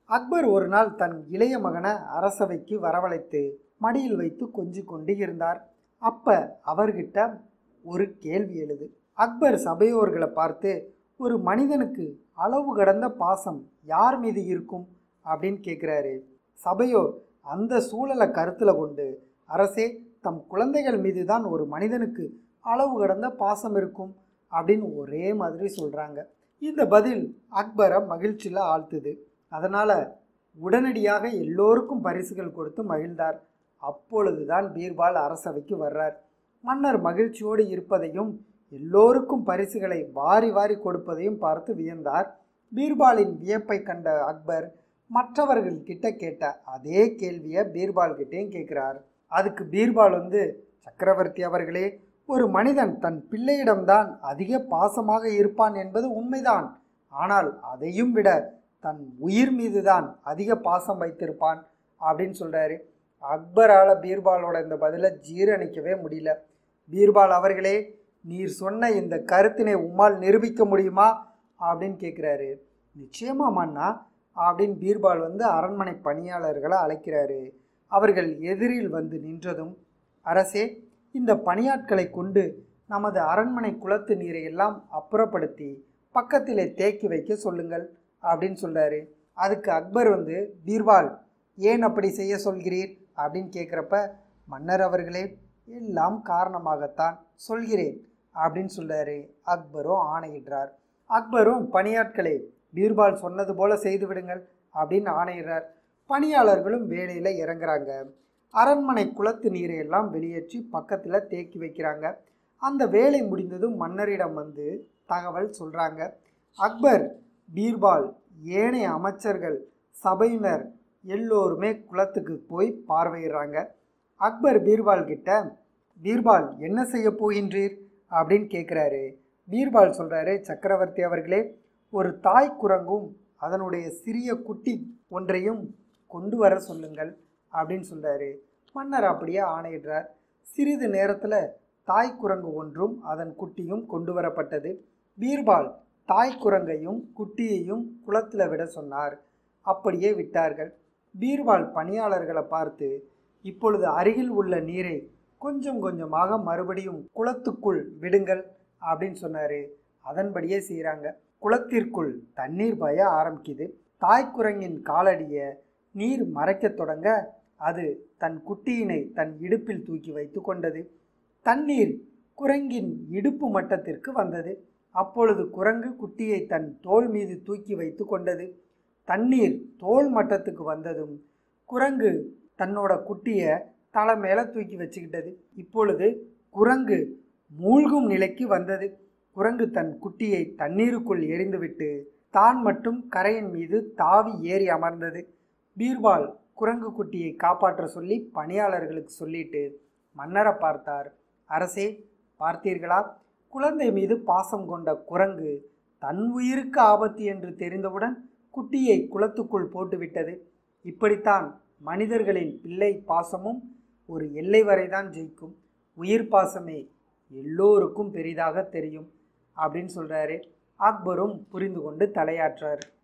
அக்பர் ஒரு நாள் தன் இளைய மகனை அரசவைக்கு வரவழைத்து மடியில் வைத்து கொஞ்சி கொண்டு இருந்தார் அப்ப அவர்கிட்ட ஒரு கேள்வி எழுது அக்பர் சபையோர்களை பார்த்து ஒரு மனிதனுக்கு அளவு கடந்த பாசம் யார் மீது இருக்கும் அப்படின்னு கேட்குறாரு சபையோர் அந்த சூழலை கருத்தில் கொண்டு அரசே தம் குழந்தைகள் மீது தான் ஒரு மனிதனுக்கு அளவு கடந்த பாசம் இருக்கும் அப்படின்னு ஒரே மாதிரி சொல்கிறாங்க இந்த பதில் அக்பரை மகிழ்ச்சியில் ஆழ்த்துது அதனால் உடனடியாக எல்லோருக்கும் பரிசுகள் கொடுத்து மகிழ்ந்தார் அப்பொழுதுதான் பீர்பால் அரசவைக்கு வர்றார் மன்னர் மகிழ்ச்சியோடு இருப்பதையும் எல்லோருக்கும் பரிசுகளை வாரி வாரி கொடுப்பதையும் பார்த்து வியந்தார் பீர்பாலின் வியப்பை கண்ட அக்பர் மற்றவர்கள் கிட்ட கேட்ட அதே கேள்வியை பீர்பால் கிட்டேயும் கேட்குறார் அதுக்கு பீர்பால் வந்து சக்கரவர்த்தி அவர்களே ஒரு மனிதன் தன் பிள்ளையிடம்தான் அதிக பாசமாக இருப்பான் என்பது உண்மைதான் ஆனால் அதையும் விட தன் உயிர் மீதுதான் அதிக பாசம் வைத்திருப்பான் அப்படின்னு சொல்கிறாரு அக்பரால் பீர்பாலோட இந்த பதிலை ஜீரணிக்கவே முடியல பீர்பால் அவர்களே நீர் சொன்ன இந்த கருத்தினை உம்மால் நிரூபிக்க முடியுமா அப்படின்னு கேட்குறாரு நிச்சயமா மன்னா அப்படின்னு பீர்பால் வந்து அரண்மனை பணியாளர்களை அழைக்கிறாரு அவர்கள் எதிரில் வந்து நின்றதும் அரசே இந்த பணியாட்களை கொண்டு நமது அரண்மனை குளத்து நீரை எல்லாம் அப்புறப்படுத்தி பக்கத்திலே தேக்கி வைக்க சொல்லுங்கள் அப்படின்னு சொல்றாரு அதுக்கு அக்பர் வந்து பீர்பால் ஏன் அப்படி செய்ய சொல்கிறீர் அப்படின்னு கேட்குறப்ப மன்னர் அவர்களே எல்லாம் காரணமாகத்தான் சொல்கிறேன் அப்படின்னு சொல்றாரு அக்பரும் ஆணையிடுறார் அக்பரும் பணியாட்களே பீர்பால் சொன்னது போல செய்து விடுங்கள் அப்படின்னு ஆணையிடுறார் பணியாளர்களும் வேலையில் இறங்குறாங்க அரண்மனை குளத்து நீரை எல்லாம் வெளியேற்றி பக்கத்தில் தேக்கி வைக்கிறாங்க அந்த வேலை முடிந்ததும் மன்னரிடம் வந்து தகவல் சொல்கிறாங்க அக்பர் பீர்பால் ஏனைய அமைச்சர்கள் சபையினர் எல்லோருமே குளத்துக்கு போய் பார்வையிடுறாங்க அக்பர் பீர்பால் கிட்ட பீர்பால் என்ன செய்ய போகின்றீர் அப்படின்னு கேட்குறாரு பீர்பால் சொல்கிறாரு சக்கரவர்த்தி அவர்களே ஒரு தாய் குரங்கும் அதனுடைய சிறிய குட்டி ஒன்றையும் கொண்டு வர சொல்லுங்கள் அப்படின்னு சொல்கிறாரு மன்னர் அப்படியே ஆணையிடுறார் சிறிது நேரத்தில் தாய் குரங்கு ஒன்றும் அதன் குட்டியும் கொண்டு வரப்பட்டது பீர்பால் தாய் குரங்கையும் குட்டியையும் குளத்தில் விட சொன்னார் அப்படியே விட்டார்கள் பீர்பால் பணியாளர்களை பார்த்து இப்பொழுது அருகில் உள்ள நீரை கொஞ்சம் கொஞ்சமாக மறுபடியும் குளத்துக்குள் விடுங்கள் அப்படின்னு சொன்னார் அதன்படியே செய்கிறாங்க குளத்திற்குள் தண்ணீர் பாய ஆரம்பிக்குது தாய்க்குரங்கின் காலடிய நீர் மறைக்கத் தொடங்க அது தன் குட்டியினை தன் இடுப்பில் தூக்கி வைத்து கொண்டது தண்ணீர் குரங்கின் இடுப்பு மட்டத்திற்கு வந்தது அப்பொழுது குரங்கு குட்டியை தன் தோள் மீது தூக்கி வைத்து கொண்டது தண்ணீர் தோல் மட்டத்துக்கு வந்ததும் குரங்கு தன்னோட குட்டியை தலை மேலே தூக்கி வச்சுக்கிட்டது இப்பொழுது குரங்கு மூழ்கும் நிலைக்கு வந்தது குரங்கு தன் குட்டியை தண்ணீருக்குள் எறிந்துவிட்டு தான் மட்டும் கரையின் மீது தாவி ஏறி அமர்ந்தது பீர்பால் குரங்கு குட்டியை காப்பாற்ற சொல்லி பணியாளர்களுக்கு சொல்லிட்டு மன்னரை பார்த்தார் அரசே பார்த்தீர்களா குழந்தை மீது பாசம் கொண்ட குரங்கு தன் உயிருக்கு ஆபத்து என்று தெரிந்தவுடன் குட்டியை குளத்துக்குள் போட்டுவிட்டது இப்படித்தான் மனிதர்களின் பிள்ளை பாசமும் ஒரு எல்லை வரைதான் ஜெயிக்கும் உயிர் பாசமே எல்லோருக்கும் பெரிதாக தெரியும் அப்படின்னு சொல்கிறாரு அக்பரும் புரிந்து கொண்டு தலையாற்றார்